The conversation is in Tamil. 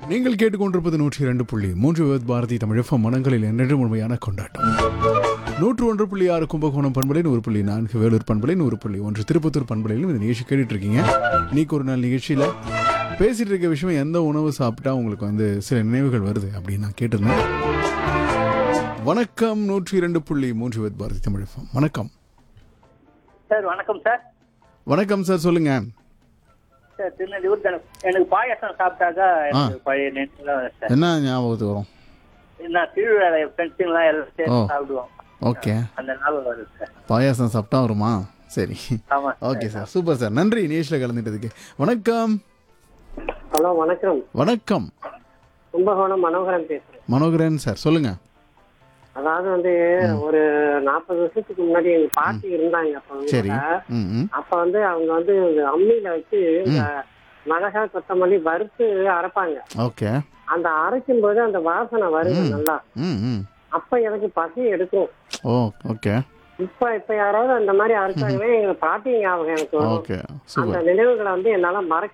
நீங்கள் கேட்டுக்கொண்டிருப்பது நூற்றி இரண்டு புள்ளி மூன்று விவத் பாரதி தமிழகம் மனங்களில் என்றென்றும் உண்மையான கொண்டாட்டம் நூற்று ஒன்று புள்ளி ஆறு கும்பகோணம் பண்பலை நூறு புள்ளி நான்கு வேலூர் பண்பலை நூறு புள்ளி ஒன்று திருப்பத்தூர் பண்பலையிலும் இந்த நிகழ்ச்சி கேட்டுட்டு இருக்கீங்க இன்னைக்கு ஒரு நாள் நிகழ்ச்சியில் பேசிட்டு இருக்க விஷயம் எந்த உணவு சாப்பிட்டா உங்களுக்கு வந்து சில நினைவுகள் வருது அப்படின்னு நான் கேட்டிருந்தேன் வணக்கம் நூற்றி இரண்டு புள்ளி மூன்று விவத் பாரதி தமிழகம் வணக்கம் சார் வணக்கம் சார் வணக்கம் சார் சொல்லுங்க சார் திருநெல்வேலூர் தானே. எனக்கு பாயாசம் சாப்பிட்டாக்கா எனக்கு பழைய நினைவுலாம் வரும் சார் என்ன ஞாபகத்துக்கு வரும் நான் திருவிழா ஃப்ரெண்ட்ஸுங்களாம் எல்லாம் ஓ. சேர்ந்து சாப்பிடுவோம் ஓகே அந்த ஞாபகம் வருது சார் பாயாசம் சாப்பிட்டா வருமா சரி ஆமா ஓகே சார் சூப்பர் சார் நன்றி நிகழ்ச்சியில் கலந்துட்டதுக்கு வணக்கம் ஹலோ வணக்கம் வணக்கம் கும்பகோணம் மனோகரன் பேசுறேன் மனோகரன் சார் சொல்லுங்க அதாவது வந்து ஒரு நாற்பது வருஷத்துக்கு முன்னாடி எங்க பாட்டி இருந்தாங்க அப்ப அவங்க சரி கூட. ம் ம் அப்ப வந்து அவங்க வந்து அம்மியில வச்சு இந்த மிளகா கொத்தமல்லி வறுத்து அரைப்பாங்க ஓகே அந்த அரைக்கும் போது அந்த வாசனை வருது நல்லா ம் ம் அப்ப எனக்கு பசி எடுக்கும் ஓ ஓகே இப்ப இப்ப யாராவது அந்த மாதிரி அரைச்சாங்கன்னா எங்க பாட்டி ஞாபகம் எனக்கு வரும் ஓகே அந்த சூப்பர் நினைவுகளை வந்து என்னால மறக்க